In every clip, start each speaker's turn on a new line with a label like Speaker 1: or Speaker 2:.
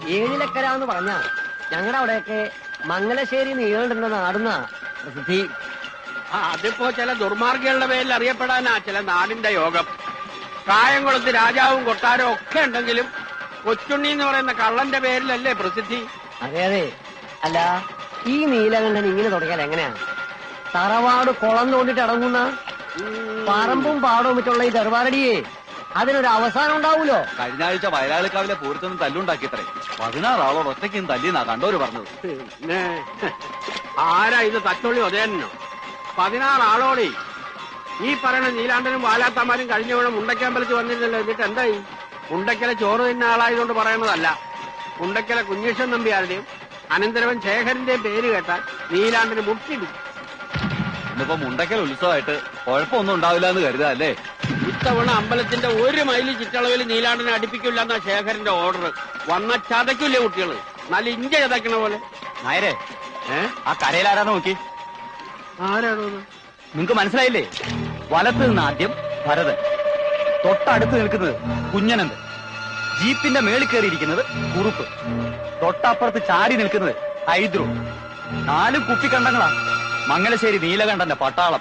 Speaker 1: ഏഴിലക്കര എന്ന് പറഞ്ഞ ഞങ്ങളുടെ അവിടെയൊക്കെ മംഗലശ്ശേരി നീളുണ്ടെന്ന നാടുന്ന പ്രസിദ്ധി
Speaker 2: ആ, അതിപ്പോ ചില ദുർമാർഗികളുടെ പേരിൽ അറിയപ്പെടാനാ ചില നാടിന്റെ യോഗം കായംകുളത്ത് രാജാവും കൊട്ടാരവും ഒക്കെ ഉണ്ടെങ്കിലും കൊച്ചുണ്ണി എന്ന് പറയുന്ന കള്ളന്റെ പേരിലല്ലേ പ്രസിദ്ധി
Speaker 1: അതെ അതെ അല്ല ഈ നീലകണ്ഠൻ ഇങ്ങനെ തുടങ്ങിയാൽ എങ്ങനെയാണ് തറവാട് കുളം തോണ്ടിട്ട് അടങ്ങുന്ന പറമ്പും പാടവും വെച്ചുള്ള ഈ ദർബാരടിയെ അതിനൊരു അവസാനം ഉണ്ടാവൂലോ
Speaker 3: കഴിഞ്ഞ ആഴ്ച വയലാളിക്കാവിലെ പൂരത്തൊന്നും തല്ലുണ്ടാക്കിയത്രേ പതിനാറാളോട് ഒറ്റയ്ക്കും തല്ലിന്നാ കണ്ടോര് പറഞ്ഞത്
Speaker 2: പിന്നെ ആരാ ഇത് തച്ചുള്ളി ഉദയനോ പതിനാറ് ആളോടെ ഈ പറയുന്ന നീലാണ്ടനും വാലാത്തമാരും കഴിഞ്ഞ വീണ മുണ്ടക്കമ്പലത്തിൽ വന്നിരുന്നല്ലോ എന്നിട്ട് എന്തായി മുണ്ടക്കലെ ചോറ് തിന്ന ആളായതുകൊണ്ട് പറയണതല്ല മുണ്ടക്കലെ കുഞ്ഞീഷൻ നമ്പിയാരുടെയും അനന്തരവൻ ശേഖരന്റെയും പേര് കേട്ടാൽ നീലാണ്ടന് മുട്ടിടിക്കും
Speaker 3: ഇന്നിപ്പോ മുണ്ടക്കൽ ഉത്സവമായിട്ട് കുഴപ്പമൊന്നും ഉണ്ടാവില്ല എന്ന് കരുതാ അല്ലേ
Speaker 2: ഇത്തവണ അമ്പലത്തിന്റെ ഒരു മൈല് ചുറ്റളവിൽ നീലാണ്ടനെ അടുപ്പിക്കില്ല എന്നാ ശേഖരന്റെ ഓർഡർ വന്ന ചതയ്ക്കില്ലേ കുട്ടികള് നല്ല ഇഞ്ച ചതയ്ക്കണ പോലെ
Speaker 3: നായരെ
Speaker 2: ഏ
Speaker 3: ആ കരയിലാരാന്ന് നോക്കി
Speaker 2: ആരാണോ
Speaker 3: നിങ്ങക്ക് മനസ്സിലായില്ലേ വലത്ത് നിന്ന് ആദ്യം ഭരതൻ തൊട്ടടുത്ത് നിൽക്കുന്നത് കുഞ്ഞനന്ദൻ ജീപ്പിന്റെ മേളിൽ കയറിയിരിക്കുന്നത് കുറുപ്പ് തൊട്ടപ്പുറത്ത് ചാടി നിൽക്കുന്നത് ഹൈദ്രു നാല് കുപ്പിക്കണ്ടങ്ങളാ മംഗലശ്ശേരി നീലകണ്ഠന്റെ പട്ടാളം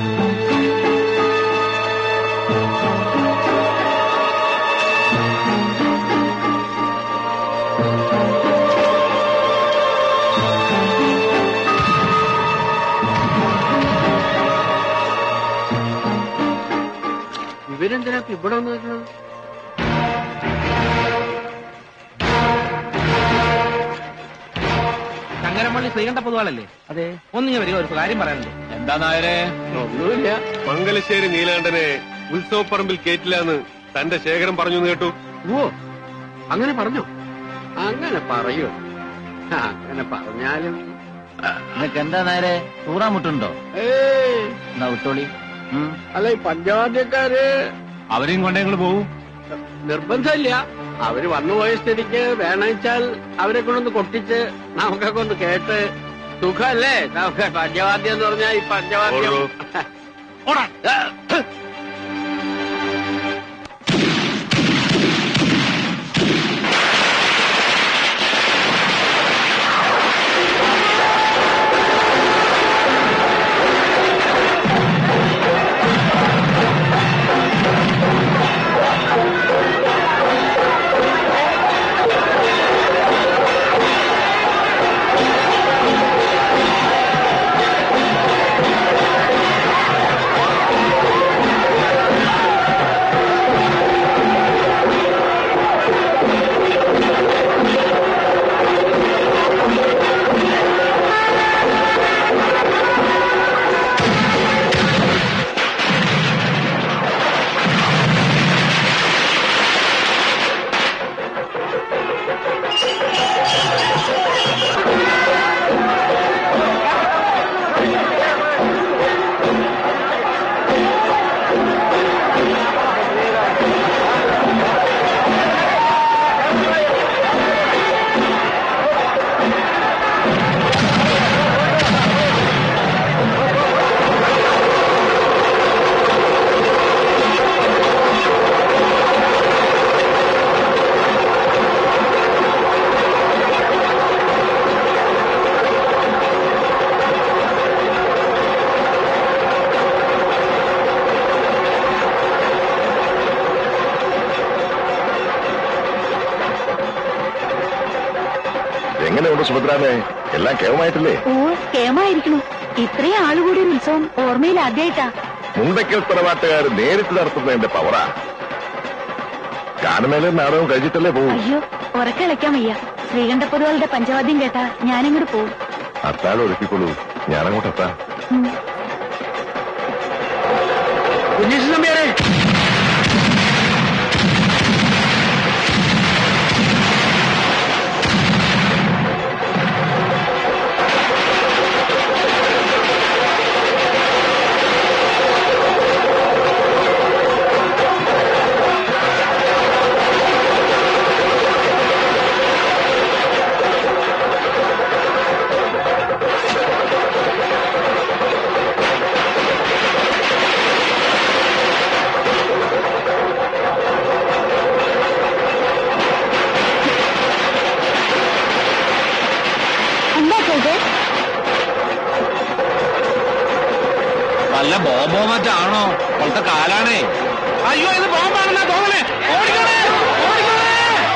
Speaker 2: ഇവരെന്തിനാ ഇപ്പൊ ഇവിടെ വന്ന് നിൽക്കണം
Speaker 4: ചങ്ങരപ്പള്ളി ശ്രീകണ്ഠ പൊതുവാളല്ലേ
Speaker 3: അതെ
Speaker 4: ഒന്നിങ്ങ് വരിക ഒരു കാര്യം പറയാനുണ്ട്
Speaker 3: എന്താ നായരെ
Speaker 2: ഒന്നുമില്ല
Speaker 5: മംഗലശ്ശേരി നീലാണ്ടനെ ഉത്സവപ്പറമ്പിൽ കേറ്റില്ലാന്ന് തന്റെ ശേഖരം പറഞ്ഞു എന്ന് കേട്ടു
Speaker 2: ഓ അങ്ങനെ പറഞ്ഞോ അങ്ങനെ പറയൂ അങ്ങനെ പറഞ്ഞാലും
Speaker 3: നിനക്ക് എന്താ നേരെ തൂറാമുട്ടുണ്ടോ
Speaker 2: ഏയ്
Speaker 3: എന്നാ വിട്ടോളി ഉം.
Speaker 2: അല്ല ഈ പഞ്ചവാദ്യക്കാര്
Speaker 3: അവരെയും കൊണ്ടേ ഞങ്ങൾ പോവും
Speaker 2: നിർബന്ധമില്ല അവര് വന്നുപോയ സ്ഥിതിക്ക് വേണമെച്ചാൽ അവരെ കൊണ്ടൊന്ന് കൊട്ടിച്ച് നമുക്കൊക്കെ ഒന്ന് കേട്ട് സുഖല്ലേ നമുക്ക് പഞ്ചവാദ്യം എന്ന് പറഞ്ഞാൽ ഈ പഞ്ചവാദ്യം
Speaker 5: ഓടോ.
Speaker 2: ഓടാ.
Speaker 6: എങ്ങനെയുണ്ട് സുഭദ്രാമേ എല്ലാം കേവമായിട്ടില്ലേ
Speaker 7: ഓ കേമായിരിക്കണു ഇത്രയും ആളുകൂടി ഒരു ഉത്സവം ഓർമ്മയിൽ ആദ്യമായിട്ടാ
Speaker 6: മുണ്ടക്കൽ തറവാട്ടുകാർ നേരിട്ട് നടത്തുന്നതിന്റെ പവറാ ഗാനമേള നാടകം കഴിച്ചിട്ടല്ലേ പോവും
Speaker 7: അയ്യോ ഉറക്കളിക്കാൻ വയ്യ ശ്രീകണ്ഠ പൊതുവാളുടെ പഞ്ചവാദ്യം കേട്ടാ ഞാനിങ്ങോട്ട് പോവും
Speaker 6: അത്താഴം ഒരുക്കിക്കൊള്ളൂ ഞാനങ്ങോട്ട് എത്താം
Speaker 7: ഉം.
Speaker 2: കുഞ്ഞീഷൻ നമ്പ്യാരെ
Speaker 6: ആ
Speaker 4: വല്ല ബോംബോ മറ്റാണോ ഇപ്പോഴത്തെ കാലാണേ അയ്യോ ഇത് ബോംബാണെന്നാ തോന്നണേ ഓടിക്കണേ ഓടിക്കണേ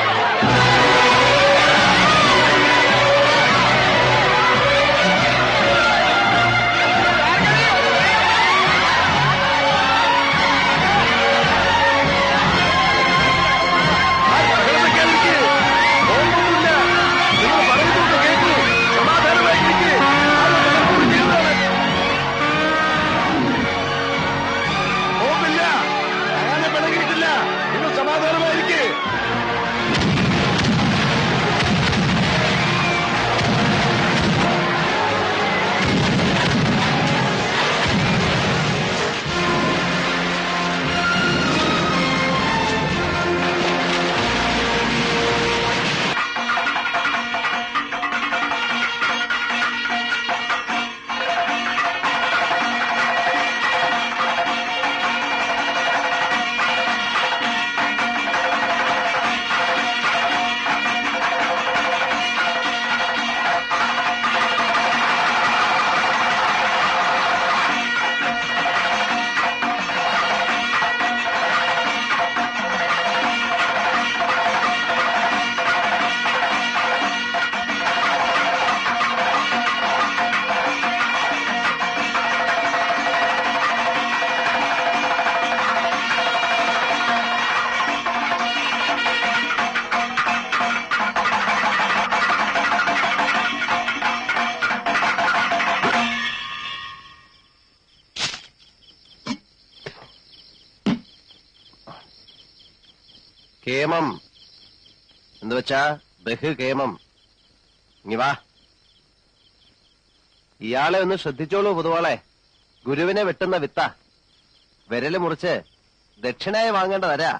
Speaker 6: സമാധാനമായിരിക്കേ കേമം എന്ന് വെച്ചാ ബഹുകേമം ഇനി വാ ഇയാളെ ഒന്ന് ശ്രദ്ധിച്ചോളൂ പൊതുവാളെ ഗുരുവിനെ വെട്ടുന്ന വിത്ത വിരല് മുറിച്ച് ദക്ഷിണയായി വാങ്ങേണ്ട തരാ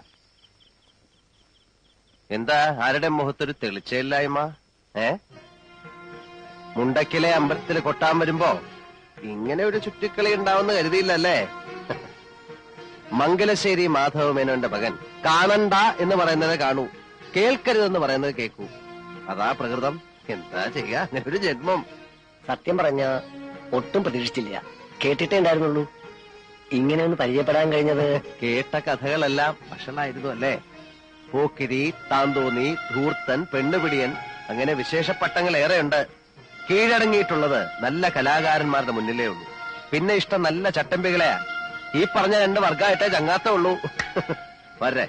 Speaker 6: എന്താ ആരുടെ മുഖത്തൊരു തെളിച്ചയില്ലായ്മ ഏ മുണ്ടക്കിലെ അമ്പലത്തിൽ കൊട്ടാൻ വരുമ്പോ ഇങ്ങനെ ഒരു ചുറ്റിക്കളി ഉണ്ടാവുന്ന കരുതിയില്ലല്ലേ മംഗലശ്ശേരി മാധവ മേനോന്റെ മകൻ കാണണ്ട എന്ന് പറയുന്നത് കാണൂ കേൾക്കരുതെന്ന് പറയുന്നത് കേൾക്കൂ അതാ പ്രകൃതം എന്താ ചെയ്യാ അങ്ങനെ ഒരു ജന്മം
Speaker 1: സത്യം പറഞ്ഞ ഒട്ടും പ്രതീക്ഷിച്ചില്ല കേട്ടിട്ടേ ഉണ്ടായിരുന്നുള്ളൂ ഇങ്ങനെ ഒന്ന് പരിചയപ്പെടാൻ കഴിഞ്ഞത്
Speaker 6: കേട്ട കഥകളെല്ലാം വഷളായിരുന്നു അല്ലേ പോക്കിരി താന്തോന്നി ധൂർത്തൻ പെണ്ണുപിടിയൻ അങ്ങനെ വിശേഷ പട്ടങ്ങൾ ഏറെയുണ്ട് കീഴടങ്ങിയിട്ടുള്ളത് നല്ല കലാകാരന്മാരുടെ മുന്നിലേ ഉള്ളൂ പിന്നെ ഇഷ്ടം നല്ല ചട്ടമ്പികളെയാ ഈ പറഞ്ഞ രണ്ട് വർഗമായിട്ടേ ചങ്ങാത്തേ ഉള്ളൂ വരെ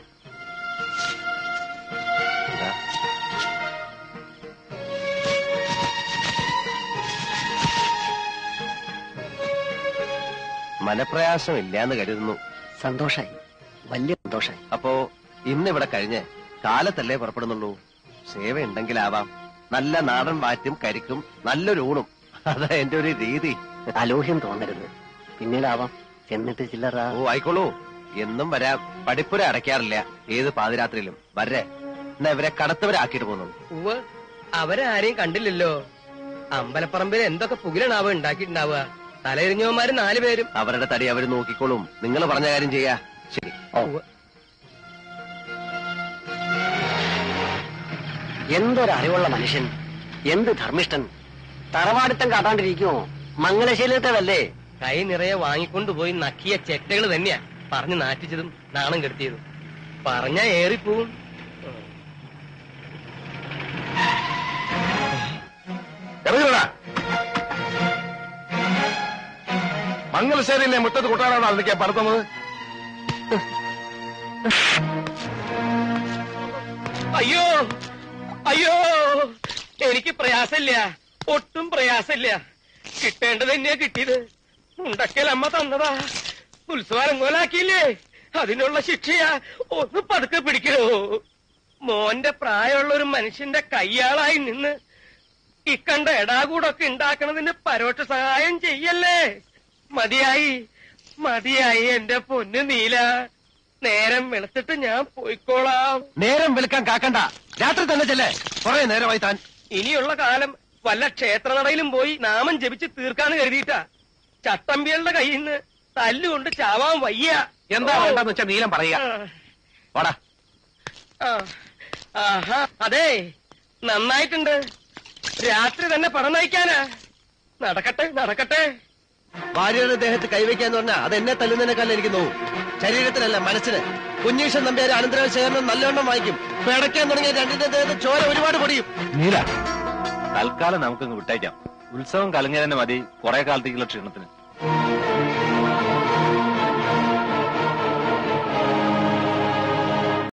Speaker 6: മനപ്രയാസം ഇല്ലാന്ന് കരുതുന്നു
Speaker 1: സന്തോഷായി വലിയ സന്തോഷായി
Speaker 6: അപ്പോ ഇന്നിവിടെ കഴിഞ്ഞ് കാലത്തല്ലേ പുറപ്പെടുന്നുള്ളൂ സേവ ഉണ്ടെങ്കിലാവാം നല്ല നാടൻ വാറ്റും കരിക്കും നല്ലൊരു ഊണും അതാ എന്റെ ഒരു രീതി
Speaker 1: അലോഹ്യം തോന്നരുത് പിന്നീടാവാം ചെന്നിട്ട് ചില്ലറ
Speaker 6: ഓ ആയിക്കോളൂ എന്നും വരാം പഠിപ്പുര അടയ്ക്കാറില്ല ഏത് പാതിരാത്രിയിലും വരെ എന്നാ ഇവരെ കടത്തവരാക്കിയിട്ട് പോകുന്നുള്ളൂ
Speaker 8: ഉവ്വ് അവരെ ആരെയും കണ്ടില്ലല്ലോ അമ്പലപ്പറമ്പിൽ എന്തൊക്കെ പുകിലാണാവ ഉണ്ടാക്കിയിട്ടുണ്ടാവുക തലയിരിഞ്ഞവന്മാര് നാല് പേരും
Speaker 6: അവരുടെ തടി അവർ നോക്കിക്കോളും നിങ്ങൾ പറഞ്ഞ കാര്യം ചെയ്യാ ശരി
Speaker 8: ഉവ്വ്.
Speaker 1: എന്തൊരു അറിവുള്ള മനുഷ്യൻ എന്ത് ധർമ്മിഷ്ഠൻ തറവാടിത്തം കാട്ടാണ്ടിരിക്കുമോ മംഗലശീലത്തേതല്ലേ
Speaker 8: കൈ നിറയെ വാങ്ങിക്കൊണ്ടുപോയി നക്കിയ ചെറ്റകൾ തന്നെയാ പറഞ്ഞു നാറ്റിച്ചതും നാണം കെടുത്തിയതും പറഞ്ഞ ഏറിപ്പോവും
Speaker 6: ഇറങ്ങിടാ മംഗലശ്ശേരിയിലെ മുറ്റത്ത് കൂട്ടാനാണോ അതിലേക്ക് പറത്തുന്നത്
Speaker 8: അയ്യോ അയ്യോ എനിക്ക് പ്രയാസമില്ല ഒട്ടും പ്രയാസമില്ല കിട്ടേണ്ടത് തന്നെയാ കിട്ടിയത് ഉണ്ടക്കൽ അമ്മ തന്നതാ ഉത്സവം കോലാക്കിയില്ലേ അതിനുള്ള ശിക്ഷയാ ഒന്ന് പതുക്കെ പിടിക്കണോ മോന്റെ പ്രായമുള്ള ഒരു മനുഷ്യന്റെ കയ്യാളായി നിന്ന് ഇക്കണ്ട എടാകൂടൊക്കെ ഉണ്ടാക്കണതിന് പരോക്ഷ സഹായം ചെയ്യല്ലേ മതിയായി മതിയായി എന്റെ പൊന്നു നീല നേരം വെളുത്തിട്ട് ഞാൻ പോയിക്കോളാം
Speaker 6: നേരം വിൽക്കാൻ കാക്കണ്ട രാത്രി തന്നെ ചെല്ലേ കുറെ നേരമായി താൻ
Speaker 8: ഇനിയുള്ള കാലം വല്ല ക്ഷേത്രനടയിലും പോയി നാമം ജപിച്ച് തീർക്കാന്ന് കരുതിയിട്ടാ ചട്ടമ്പികളുടെ കയ്യിൽ നിന്ന് തല്ലുകൊണ്ട് ചാവാൻ വയ്യ
Speaker 4: എന്താ വേണ്ടെന്ന് വെച്ചാ നീലം പറയുക
Speaker 8: ആ,
Speaker 6: വാടാ
Speaker 8: ആ, ആഹാ അതെ നന്നായിട്ടുണ്ട് രാത്രി തന്നെ പണം നയിക്കാനാ നടക്കട്ടെ നടക്കട്ടെ
Speaker 6: ഭാര്യയുടെ ദേഹത്ത് കൈവയ്ക്കാന്ന് പറഞ്ഞാൽ അത് എന്നെ തല്ലുന്നതിനേക്കാൾ എനിക്ക് നോവും ശരീരത്തിലല്ല മനസ്സിന് കുഞ്ഞീഷൻ നമ്പ്യാർ അനന്തര ശേഖരണം നല്ലവണ്ണം വായിക്കും പിടയ്ക്കാൻ തുടങ്ങിയ രണ്ടിന്റെ ദേഹത്ത് ചോര ഒരുപാട് പൊടിയും
Speaker 3: നീല തൽക്കാലം നമുക്കങ്ങ് വിട്ടേക്കാം ഉത്സവം കലങ്ങിയ തന്നെ മതി കുറെ കാലത്തേക്കുള്ള ക്ഷീണത്തിന്